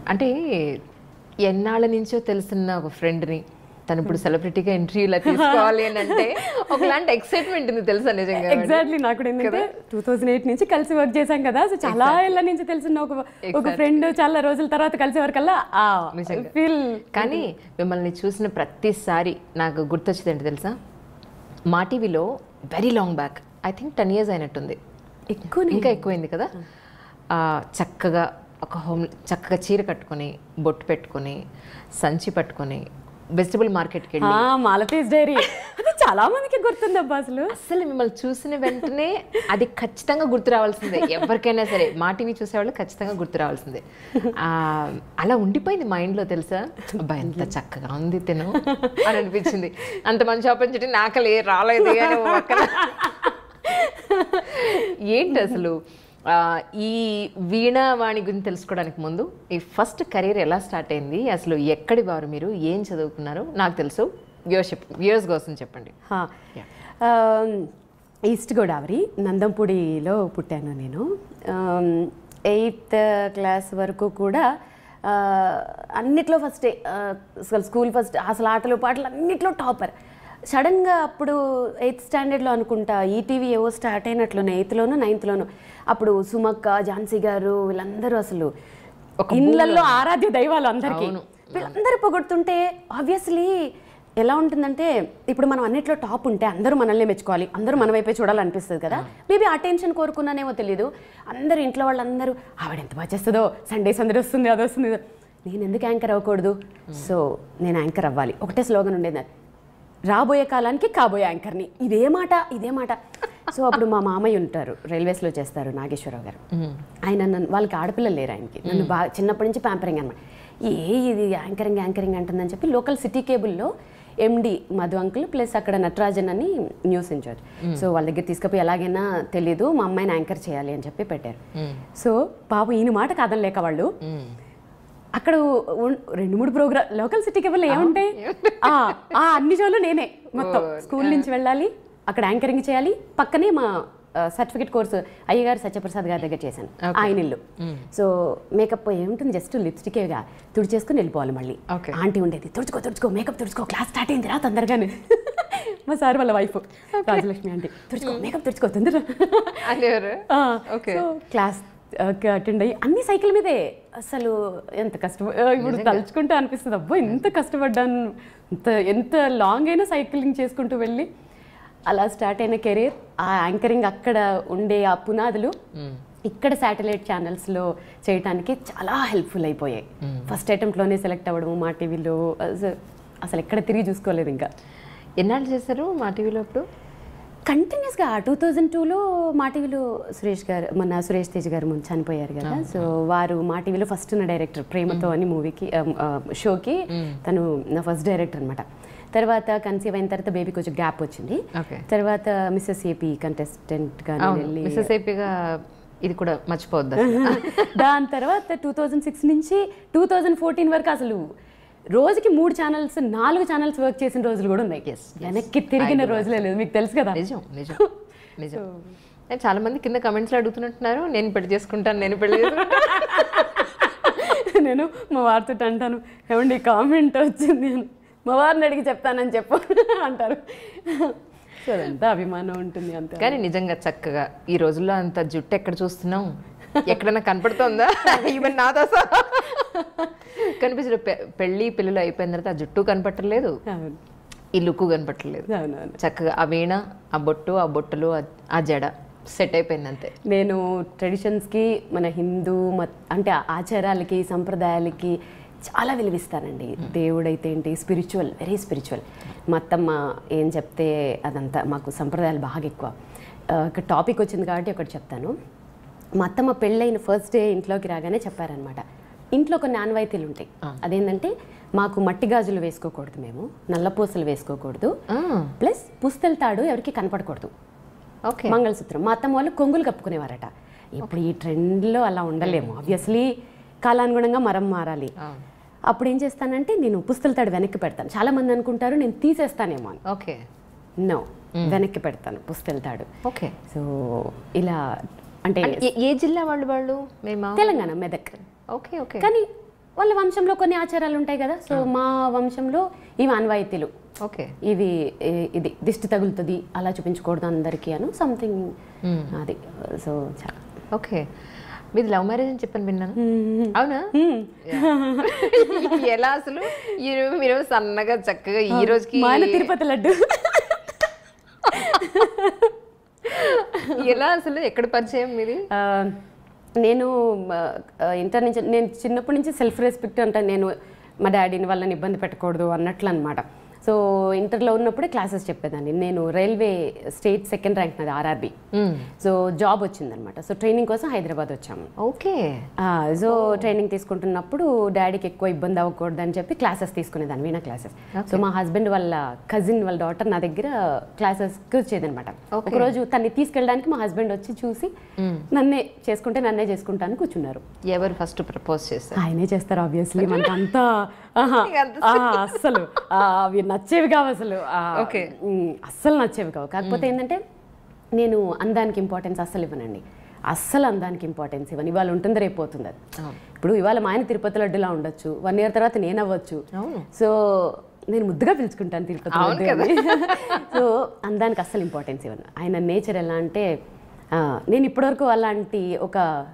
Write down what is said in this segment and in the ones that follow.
అంటే ఎన్నాళ్ళ నుంచో తెలుసున్న ఒక ఫ్రెండ్ని తను ఇప్పుడు సెలబ్రిటీగా ఇంటర్వ్యూలా తీసుకోవాలి అని అంటే ఒకలాంటి ఎక్సైట్మెంట్ ఉంది తెలుసా నిజంగా ఎగ్జాక్ట్లీ నాకు కూడా ఏంటంటే టూ థౌజండ్ ఎయిట్ నుంచి కలిసి వర్క్ చేశాం కదా సో చాలా ఏళ్ళ నుంచి తెలిసిన ఒక ఒక ఫ్రెండ్ చాలా రోజుల తర్వాత కలిసే వరకల్లా ఫీల్ కానీ మిమ్మల్ని చూసిన ప్రతిసారి నాకు గుర్తొచ్చేది ఏంటి తెలుసా మా టీవీలో very long back I think ten years అయినట్టుంది ఎక్కువ ఇంకా ఎక్కువైంది కదా ఆ, చక్కగా ఒక హోమ్ చక్కగా చీర కట్టుకొని బొట్టు పెట్టుకొని సంచి పట్టుకొని వెజిటబుల్ మార్కెట్కి వెళ్ళి మాలతీస్ డైరీ అది చాలా మందికి గుర్తుంది అబ్బా అసలు అసలు మిమ్మల్ని చూసిన వెంటనే అది ఖచ్చితంగా గుర్తు రావాల్సిందే ఎవరికైనా సరే మా టీవీ చూసేవాళ్ళు ఖచ్చితంగా గుర్తు రావాల్సిందే ఆ, అలా ఉండిపోయింది మైండ్లో తెలుసా అబ్బా ఎంత చక్కగా ఉంది తిను అని అనిపించింది అంత మంచి ఆపర్చునిటీ నాకలే రాలేదు అని ఓ పక్కన ఏంటి అసలు ఆ, ఈ వీణావాణి గురించి తెలుసుకోవడానికి ముందు ఈ ఫస్ట్ కెరీర్ ఎలా స్టార్ట్ అయింది అసలు ఎక్కడి వారు మీరు ఏం చదువుకున్నారు నాకు తెలుసు వ్యూవర్షిప్ వ్యూవర్స్ కోసం చెప్పండి హా. ఆ, ఈస్ట్ గోదావరి నందంపూడిలో పుట్టాను నేను ఎయిత్ క్లాస్ వరకు కూడా ఆ, అన్నిట్లో ఫస్టే ఆ, అసలు స్కూల్ ఫస్ట్ అసలు ఆటలు పాటలు అన్నిట్లో టాపర్ సడన్గా అప్పుడు ఎయిత్ స్టాండర్డ్లో అనుకుంటా ఈటీవీ ఏవో స్టార్ట్ అయినట్లునే ఎయిత్లోను నైన్త్లోను అప్పుడు సుమక్క ఝాన్సీ గారు వీళ్ళందరూ అసలు ఒక ఇళ్ళల్లో ఆరాధ్య దైవాలు అందరికీ వీళ్ళందరూ పొగుడుతుంటే ఆబ్వియస్లీ ఎలా ఉంటుందంటే ఇప్పుడు మనం అన్నిట్లో టాప్ ఉంటే అందరూ మనల్ని మెచ్చుకోవాలి అందరూ మన వైపే చూడాలనిపిస్తుంది కదా మేబీ ఆ టెన్షన్ కోరుకున్నానేమో తెలియదు అందరూ ఇంట్లో వాళ్ళందరూ ఆవిడ ఎంత బాగా చేస్తుందో సండే సందడి వస్తుంది అది వస్తుంది ఇది." నేను ఎందుకు యాంకర్ అవ్వకూడదు సో నేను యాంకర్ అవ్వాలి ఒకటే స్లోగన్ ఉండేది నాకు. రాబోయే కాలానికి కాబోయే యాంకర్ని ఇదే మాట ఇదే మాట సో అప్పుడు మా మామయ్య ఉంటారు రైల్వేస్లో చేస్తారు నాగేశ్వరరావు గారు ఆయన నన్ను వాళ్ళకి ఆడపిల్లలు లేరు ఆయనకి నన్ను బాగా చిన్నప్పటి నుంచి ప్యాంపరింగ్ అనమాట ఏ ఇది యాంకరింగ్ యాంకరింగ్ అంటుందని చెప్పి లోకల్ సిటీ కేబుల్లో ఎండి మధు అంకుల్ ప్లస్ అక్కడ నటరాజన్ అని న్యూస్ ఇన్ఛార్జ్ సో వాళ్ళ దగ్గర తీసుకుపోయి ఎలాగైనా తెలీదు మా అమ్మాయిని యాంకర్ చేయాలి అని చెప్పి పెట్టారు సో పాపం ఈయన మాట కాదనలేక వాళ్ళు అక్కడ ఉన్- రెండు మూడు ప్రోగ్రామ్ లోకల్ సిటీ కేబుల్ ఏముంటాయి ఆ, ఆ అన్ని షోలు నేనే మొత్తం స్కూల్ నుంచి వెళ్ళాలి అక్కడ యాంకరింగ్ చేయాలి పక్కనే మా సర్టిఫికేట్ కోర్సు అయ్యగారు సత్యప్రసాద్ గారి దగ్గర చేశాను ఆయన ఇల్లు సో మేకప్ ఏముంటుంది జస్ట్ లిప్స్టికేగా తుడిచేసుకుని వెళ్ళిపోవాలి మళ్ళీ Okay. ఆంటీ ఉండేది తుడుచుకో తుడుచుకో మేకప్ తుడుచుకో క్లాస్ స్టార్ట్ అయింది రా తొందరగానే మా సార్ వాళ్ళ వైఫ్ రాజలక్ష్మి ఆంటీ తుడుచుకో మేకప్ తుడుచుకో తొందర అనేవారు ఓకే క్లాస్ అటెండ్ అయ్యి అన్ని సైకిల్ మీదే అసలు ఎంత కష్టప ఆ, ఇప్పుడు తలుచుకుంటే అనిపిస్తుంది అబ్బో ఎంత కష్టపడ్డాను ఎంత ఎంత లాంగ్ అయినా సైక్లింగ్ చేసుకుంటూ వెళ్ళి అలా స్టార్ట్ అయిన కెరీర్ ఆ యాంకరింగ్ అక్కడ ఉండే ఆ పునాదులు ఇక్కడ శాటిలైట్ ఛానల్స్లో చేయటానికి చాలా హెల్ప్ఫుల్ అయిపోయాయి ఫస్ట్ అటెంప్ట్లోనే సెలెక్ట్ అవ్వడం మా టీవీలో అసలు ఎక్కడ తిరిగి చూసుకోలేదు ఇంకా ఎన్నాళ్ళు చేశారు మా టీవీలో అప్పుడు కంటిన్యూస్గా టూ థౌజండ్ టూలో మా టీవీలో సురేష్ గారు మొన్న సురేష్ తేజ్ గారు ముందు చనిపోయారు కదా సో వారు మా టీవీలో ఫస్ట్ ఉన్న డైరెక్టర్ ప్రేమతో అని మూవీకి షోకి తను నా ఫస్ట్ డైరెక్టర్ అనమాట తర్వాత కన్సీవ్ అయిన తర్వాత బేబీ కొంచెం గ్యాప్ వచ్చింది ఓకే తర్వాత మిస్సెస్ ఏపీ కంటెస్టెంట్ గా వెళ్ళి మిస్సెస్ ఏపీగా ఇది కూడా మర్చిపోవద్దు దాని తర్వాత టూ థౌజండ్ సిక్స్ నుంచి టూ థౌజండ్ ఫోర్టీన్ వరకు అసలు రోజుకి మూడు ఛానల్స్ నాలుగు ఛానల్స్ వర్క్ చేసిన రోజులు కూడా ఉన్నాయి Yes, yes. వెనక్కి తిరిగిన రోజులే లేదు మీకు తెలుసు కదా నిజం నిజం నిజం ఏ, చాలా మంది కింద కమెంట్స్లో అడుగుతున్నట్టున్నారు నేను పెళ్లి చేసుకుంటాను నేను పెళ్లి చేసుకుంటాను నేను మా వారితో అంటాను ఏమండి కామెంట్ వచ్చింది అని మా వారిని అడిగి చెప్తానని చెప్పు అంటారు సో అదంతా అభిమానం ఉంటుంది అంతే కానీ నిజంగా చక్కగా ఈ రోజుల్లో అంత జుట్టు ఎక్కడ చూస్తున్నాం ఎక్కడైనా కనపడుతోందా ఈవెన్ నాతో సహా కనిపించదు పె- పెళ్ళి పిల్లలు అయిపోయిన తర్వాత ఆ జుట్టు కనపట్టలేదు అవును ఈ లుక్ కనపట్టలేదు అవునవును చక్కగా ఆ వీణ ఆ బొట్టు ఆ బొట్టలు ఆ- ఆ జడ సెట్ అయిపోయింది అంతే నేను ట్రెడిషన్స్కి మన హిందూ మత్ అంటే ఆచారాలకి సంప్రదాయాలకి చాలా విలువిస్తానండి దేవుడైతే ఏంటి స్పిరిచువల్ వెరీ స్పిరిచువల్ మా అత్తమ్మ ఏం చెప్తే అదంతా మాకు సంప్రదాయాలు బాగా ఎక్కువ ఆ, ఒక టాపిక్ వచ్చింది కాబట్టి ఒకటి చెప్తాను మా అత్తమ్మ పెళ్ళైన ఫస్ట్ డే ఇంట్లోకి రాగానే చెప్పారనమాట ఇంట్లో కొన్ని ఆనవాయితీలు ఉంటాయి అదేంటంటే మాకు మట్టి గాజులు వేసుకోకూడదు మేము నల్లపూసలు వేసుకోకూడదు ప్లస్ పుస్తల తాడు ఎవరికి కనపడకూడదు ఓకే మంగళసూత్రం మా అత్తమ్మ వాళ్ళు కొంగులు కప్పుకునేవారట ఇప్పుడు ఈ ట్రెండ్లో అలా ఉండలేము ఆబ్వియస్లీ కాలానుగుణంగా మరం మారాలి అప్పుడు ఏం చేస్తానంటే నేను పుస్తల తాడు వెనక్కి పెడతాను చాలా మంది అనుకుంటారు నేను తీసేస్తానేమో అని ఓకే నో వెనక్కి పెడతాను పుస్తల తాడు ఓకే సో ఇలా అంటే ఏ- ఏ జిల్లా వాళ్ళు వాళ్ళు మేమా తెలంగాణ మెదక్ ఓకే ఓకే కానీ వాళ్ళ వంశంలో కొన్ని ఆచారాలు ఉంటాయి కదా సో మా వంశంలో ఇవి అన్వాయితీలు ఓకే ఇవి ఏ- ఇది దిష్టి తగులుతుంది అలా చూపించకూడదు అందరికీ అను సంథింగ్ అది సో చాలా ఓకే మీది లవ్ మ్యారేజ్ అని చెప్పని విన్నాను అవునా ఎలా అసలు ఈ రోజు మీరు సన్నగా చక్కగా ఈ రోజుకి మా ఆయన తిరుపతి లడ్డు ఎలా అసలు ఎక్కడ పరిచయం మీది ఆ, నేను ఆ, ఇంటర్ నుంచి నేను చిన్నప్పటి నుంచి సెల్ఫ్ రెస్పెక్ట్ అంటే నేను మా డాడీని వాళ్ళని ఇబ్బంది పెట్టకూడదు అన్నట్లు అనమాట సో ఇంటర్లో ఉన్నప్పుడే క్లాసెస్ చెప్పేదాన్ని నేను రైల్వే స్టేట్ సెకండ్ ర్యాంక్ నాది ఆర్ఆర్బి సో జాబ్ వచ్చిందనమాట సో ట్రైనింగ్ కోసం హైదరాబాద్ వచ్చాము ఓకే ఆ, సో ట్రైనింగ్ తీసుకుంటున్నప్పుడు డాడీకి ఎక్కువ ఇబ్బంది అవ్వకూడదు అని చెప్పి క్లాసెస్ తీసుకునేదాన్ని వీణా క్లాసెస్ సో మా హస్బెండ్ వాళ్ళ కజిన్ వాళ్ళ డాటర్ నా దగ్గర క్లాసెస్ వచ్చేదనమాట ఒకరోజు తన్ని తీసుకెళ్ళడానికి మా హస్బెండ్ వచ్చి చూసి నన్నే చేసుకుంటే నన్నే చేసుకుంటాను కూర్చున్నారు ఎవరు ఫస్ట్ ప్రపోజ్ చేశారు ఆయనే చేస్తారు ఆబ్వియస్లీ మనకు అంతా ఆహా, నీకు అంత ఆ, అస్సలు ఆ, అవి నచ్చేవి కావు అసలు ఆ, Okay. ఉమ్, అస్సలు నచ్చేవి కావు కాకపోతే ఏంటంటే నేను అందానికి ఇంపార్టెన్స్ అస్సలు ఇవ్వనండి అస్సలు అందానికి ఇంపార్టెన్స్ ఇవ్వను ఇవాళ ఉంటుంది రేపు పోతుంది అది ఇప్పుడు ఇవాళ మా ఆయన తిరుపతి లడ్డులా ఉండొచ్చు వన్ ఇయర్ తర్వాత నేను అవ్వచ్చు అవును. సో నేను ముద్దుగా పిలుచుకుంటాను తిరుపతి అవును లడ్డు అని. సో అందానికి అస్సలు ఇంపార్టెన్స్ ఇవ్వను ఆయన నేచర్ ఎలా అంటే ఆ, నేను ఇప్పటివరకు అలాంటి ఒక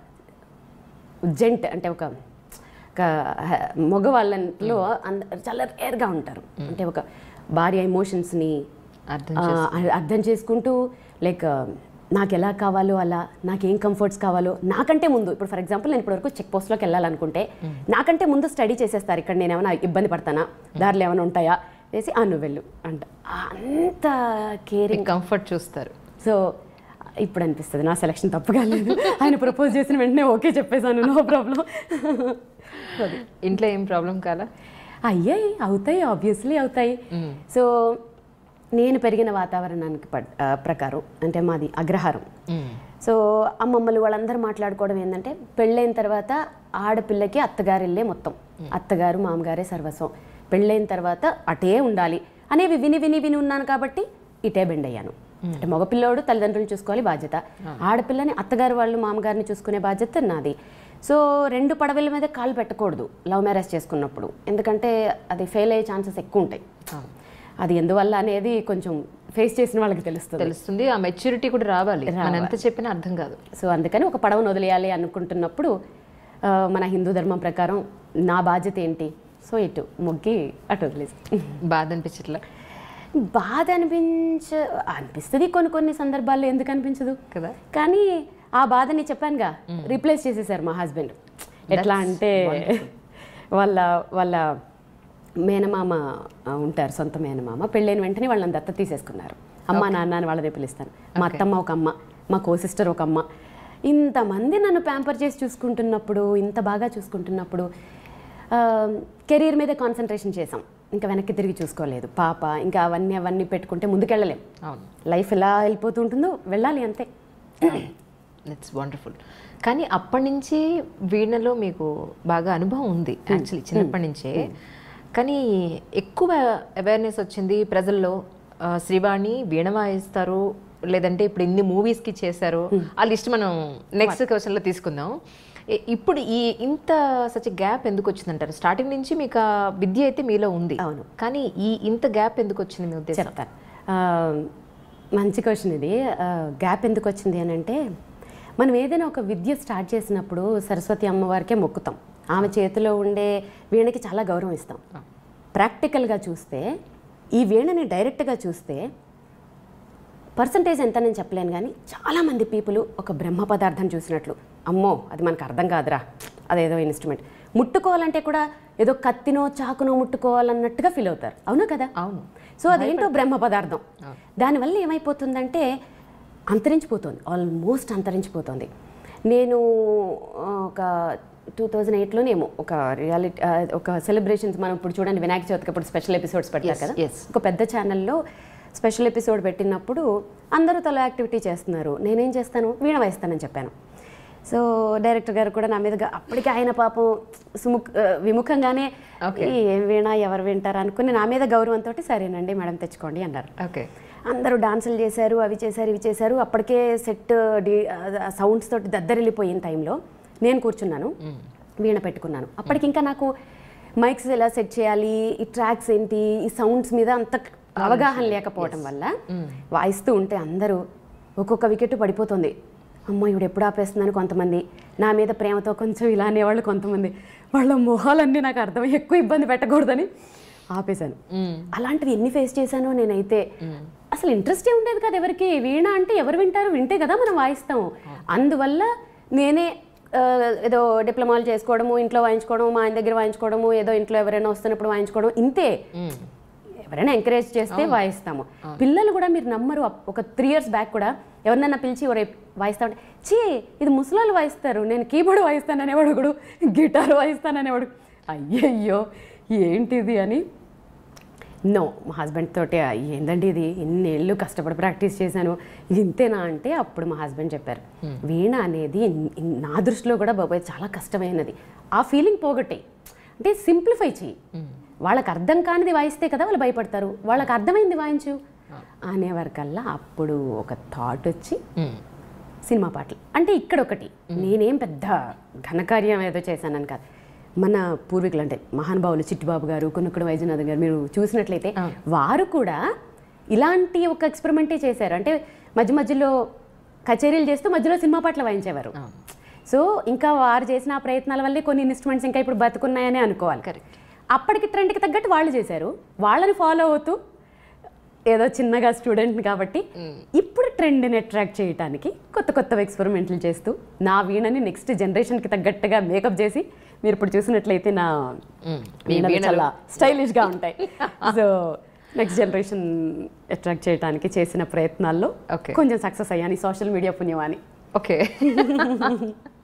జెంట్ అంటే ఒక ఒక హ- మగవాళ్ళలో అంద- చాలా రేర్గా ఉంటారు అంటే ఒక భార్య ఎమోషన్స్ని అర్థం అర్థం చేసుకుంటూ లైక్ నాకు ఎలా కావాలో అలా నాకేం కంఫర్ట్స్ కావాలో నాకంటే ముందు ఇప్పుడు ఫర్ ఎగ్జాంపుల్ నేను ఇప్పటివరకు చెక్ పోస్ట్లోకి వెళ్ళాలనుకుంటే నాకంటే ముందు స్టడీ చేసేస్తారు ఇక్కడ నేను ఏమైనా ఇబ్బంది పడతానా దారిలో ఏమైనా ఉంటాయా వేసి ఆ నువ్వు వెళ్ళు అంట అంత కేరింగ్ కంఫర్ట్ చూస్తారు సో ఇప్పుడు అనిపిస్తుంది నా సెలక్షన్ తప్పు కాలేదు ఆయన ప్రపోజ్ చేసిన వెంటనే ఓకే చెప్పేశాను నో ప్రాబ్లం ఇంట్లో ఏం ప్రాబ్లం కాలా అయ్యాయి అవుతాయి ఆబ్వియస్లీ అవుతాయి సో నేను పెరిగిన వాతావరణానికి పడ్- ఆ, ప్రకారం అంటే మాది అగ్రహారం సో అమ్మమ్మలు వాళ్ళందరూ మాట్లాడుకోవడం ఏంటంటే పెళ్ళైన తర్వాత ఆడపిల్లకి అత్తగారిల్లే మొత్తం అత్తగారు మామగారే సర్వస్వం పెళ్ళైన తర్వాత అటే ఉండాలి అనేవి విని విని విని ఉన్నాను కాబట్టి ఇటే బెండ్ అయ్యాను అంటే మగపిల్లోడు తల్లిదండ్రులు చూసుకోవాలి బాధ్యత ఆడపిల్లని అత్తగారు వాళ్ళు మామగారిని చూసుకునే బాధ్యత నాది సో రెండు పడవల మీద కాలు పెట్టకూడదు లవ్ మ్యారేజ్ చేసుకున్నప్పుడు ఎందుకంటే అది ఫెయిల్ అయ్యే ఛాన్సెస్ ఎక్కువ ఉంటాయి అది ఎందువల్ల అనేది కొంచెం ఫేస్ చేసిన వాళ్ళకి తెలుస్తుంది తెలుస్తుంది ఆ మెచ్యూరిటీ కూడా రావాలి మనం ఎంత చెప్పినా అర్థం కాదు సో అందుకని ఒక పడవను వదిలేయాలి అనుకుంటున్నప్పుడు ఆ, మన హిందూ ధర్మం ప్రకారం నా బాధ్యత ఏంటి సో ఇటు మొగ్గి అటు వదిలేసి బాధ అనిపించట్లా బాధ అనిపించ అనిపిస్తుంది కొన్ని కొన్ని సందర్భాల్లో ఎందుకు అనిపించదు కదా కానీ ఆ బాధని చెప్పానుగా రీప్లేస్ చేసేసారు మా హస్బెండ్ ఎట్లా అంటే వాళ్ళ వాళ్ళ మేనమామ ఆ, ఉంటారు సొంత మేనమామ పెళ్ళైన వెంటనే వాళ్ళని దత్త తీసేసుకున్నారు అమ్మ నాన్న అని వాళ్ళనే పిలుస్తాను మా అత్తమ్మ ఒక అమ్మ మా కో సిస్టర్ ఒక అమ్మ ఇంతమంది నన్ను ప్యాంపర్ చేసి చూసుకుంటున్నప్పుడు ఇంత బాగా చూసుకుంటున్నప్పుడు కెరీర్ మీద కాన్సన్ట్రేషన్ చేసాం ఇంకా వెనక్కి తిరిగి చూసుకోలేదు పాప ఇంకా అవన్నీ అవన్నీ పెట్టుకుంటే ముందుకెళ్ళలేం అవును లైఫ్ ఎలా వెళ్ళిపోతూ ఉంటుందో వెళ్ళాలి అంతే ఇట్స్ వండర్ఫుల్ కానీ అప్పటి నుంచి వీణలో మీకు బాగా అనుభవం ఉంది యాక్చువల్లీ చిన్నప్పటి నుంచే కానీ ఎక్కువ అవేర్నెస్ వచ్చింది ప్రజల్లో ఆ, శ్రీవాణి వీణ వాయిస్తారు లేదంటే ఇప్పుడు ఇన్ని మూవీస్కి చేశారు ఆ లిస్ట్ మనం నెక్స్ట్ క్వశ్చన్లో తీసుకుందాం ఇ- ఇప్పుడు ఈ ఇంత సచ్ గ్యాప్ ఎందుకు వచ్చిందంటారు స్టార్టింగ్ నుంచి మీకు ఆ విద్య అయితే మీలో ఉంది అవును. కానీ ఈ ఇంత గ్యాప్ ఎందుకు వచ్చింది మీ ఉద్దేశం చెప్తాను ఆ, మంచి క్వశ్చన్ ఇది గ్యాప్ ఎందుకు వచ్చింది అని అంటే మనం ఏదైనా ఒక విద్య స్టార్ట్ చేసినప్పుడు సరస్వతి అమ్మవారికే మొక్కుతాం ఆమె చేతిలో ఉండే వీణకి చాలా గౌరవం ఇస్తాం ప్రాక్టికల్గా చూస్తే ఈ వీణని డైరెక్ట్గా చూస్తే పర్సంటేజ్ ఎంత నేను చెప్పలేను కానీ చాలామంది పీపుల్ ఒక బ్రహ్మ పదార్థం చూసినట్లు అమ్మో అది మనకు అర్థం కాదురా అదేదో ఇన్స్ట్రుమెంట్ ముట్టుకోవాలంటే కూడా ఏదో కత్తినో చాకునో ముట్టుకోవాలన్నట్టుగా ఫీల్ అవుతారు అవునా కదా అవును సో అదేంటో బ్రహ్మ పదార్థం దానివల్ల ఏమైపోతుందంటే అంతరించిపోతుంది ఆల్మోస్ట్ అంతరించిపోతుంది నేను ఆ, ఒక టూ థౌజండ్ ఎయిట్లోనేమో ఒక రియాలిటీ ఒక సెలబ్రేషన్స్ మనం ఇప్పుడు చూడండి వినాయక చవితికి ఇప్పుడు స్పెషల్ ఎపిసోడ్స్ పెడతారు Yes, కదా yes. ఒక పెద్ద ఛానల్లో స్పెషల్ ఎపిసోడ్ పెట్టినప్పుడు అందరూ తల యాక్టివిటీ చేస్తున్నారు నేనేం చేస్తాను వీణ వాయిస్తానని చెప్పాను సో డైరెక్టర్ గారు కూడా నా మీదుగా అప్పటికి ఆయన పాపం సుముఖ ఆ, విముఖంగానే "ఈ ఏం వీణ ఎవరు వింటారు అనుకుని నా మీద గౌరవంతో సరేనండి మేడం తెచ్చుకోండి అన్నారు ఓకే అందరూ డాన్సులు చేశారు అవి చేశారు ఇవి చేశారు అప్పటికే సెట్ డి సౌండ్స్ తోటి దద్దరిల్లిపోయిన టైంలో నేను కూర్చున్నాను వీణ పెట్టుకున్నాను అప్పటికి ఇంకా నాకు మైక్స్ ఎలా సెట్ చేయాలి ఈ ట్రాక్స్ ఏంటి ఈ సౌండ్స్ మీద అంత అవగాహన లేకపోవటం వల్ల వాయిస్తూ ఉంటే అందరూ ఒక్కొక్క వికెట్ పడిపోతుంది అమ్మ ఇవిడు ఎప్పుడు ఆపేస్తుందని కొంతమంది నా మీద ప్రేమతో కొంచెం ఇలా అనేవాళ్ళు కొంతమంది వాళ్ళ మొహాలన్నీ నాకు అర్థమై ఎక్కువ ఇబ్బంది పెట్టకూడదని ఆపేశాను అలాంటివి ఎన్ని ఫేస్ చేశానో నేనైతే అసలు ఇంట్రెస్టే ఉండేది కదా ఎవరికి వీణ అంటే ఎవరు వింటారు వింటే కదా మనం వాయిస్తాం అందువల్ల నేనే ఆ, ఏదో డిప్లొమాలు చేసుకోవడము ఇంట్లో వాయించుకోవడం మా ఆయన దగ్గర వాయించుకోవడము ఏదో ఇంట్లో ఎవరైనా వస్తున్నప్పుడు వాయించుకోవడం ఇంతే ఎవరైనా ఎంకరేజ్ చేస్తే వాయిస్తాము పిల్లలు కూడా మీరు నమ్మరు అప్- ఒక త్రీ ఇయర్స్ బ్యాక్ కూడా ఎవరినైనా పిలిచి ఎవరు వాయిస్తా ఉంటే చీ ఇది ముసలాళ్ళు వాయిస్తారు నేను కీబోర్డ్ వాయిస్తాననేవాడు ఒకడు గిటార్ వాయిస్తాననేవాడు అయ్యయ్యో ఏంటిది అని నో మా హస్బెండ్ తోటి "ఆ, ఏందండి ఇది ఎన్నేళ్ళు కష్టపడి ప్రాక్టీస్ చేశాను ఇది ఇంతేనా అంటే అప్పుడు మా హస్బెండ్ చెప్పారు వీణ అనేది ఇన్- ఇన్- నా దృష్టిలో కూడా బాబాయ్ చాలా కష్టమైనది ఆ ఫీలింగ్ పోగొట్టే అంటే సింప్లిఫై చెయ్యి వాళ్ళకి అర్థం కానిది వాయిస్తే కదా వాళ్ళు భయపడతారు వాళ్ళకి అర్థమైంది వాయించు అనేవరకల్లా అప్పుడు ఒక థాట్ వచ్చి సినిమా పాటలు అంటే ఇక్కడ ఒకటి నేనేం పెద్ద ఘనకార్యం ఏదో చేశానని కాదు మన పూర్వీకులు అంటే మహానుభావులు చిట్టిబాబు గారు కొనుక్కుడు వైద్యనాథ్ గారు మీరు చూసినట్లయితే వారు కూడా ఇలాంటి ఒక ఎక్స్పెరిమెంటే చేశారు అంటే మధ్య మధ్యలో కచేరీలు చేస్తూ మధ్యలో సినిమా పాటలు వాయించేవారు సో ఇంకా వారు చేసిన ఆ ప్రయత్నాల వల్లే కొన్ని ఇన్స్ట్రుమెంట్స్ ఇంకా ఇప్పుడు బతుకున్నాయని అనుకోవాలి Correct. అప్పటికి ట్రెండ్కి తగ్గట్టు వాళ్ళు చేశారు వాళ్ళని ఫాలో అవుతూ ఏదో చిన్నగా స్టూడెంట్ కాబట్టి ఇప్పుడు ట్రెండ్ని అట్రాక్ట్ చేయడానికి కొత్త కొత్త ఎక్స్పెరిమెంట్లు చేస్తూ నా వీణని నెక్స్ట్ జనరేషన్కి తగ్గట్టుగా మేకప్ చేసి మీరు ఇప్పుడు చూసినట్లయితే నా వీణలు చాలా స్టైలిష్గా ఉంటాయి సో నెక్స్ట్ జనరేషన్ అట్రాక్ట్ చేయడానికి చేసిన ప్రయత్నాల్లో Okay. కొంచెం సక్సెస్ అయ్యాను సోషల్ మీడియా పుణ్యమాని ఓకే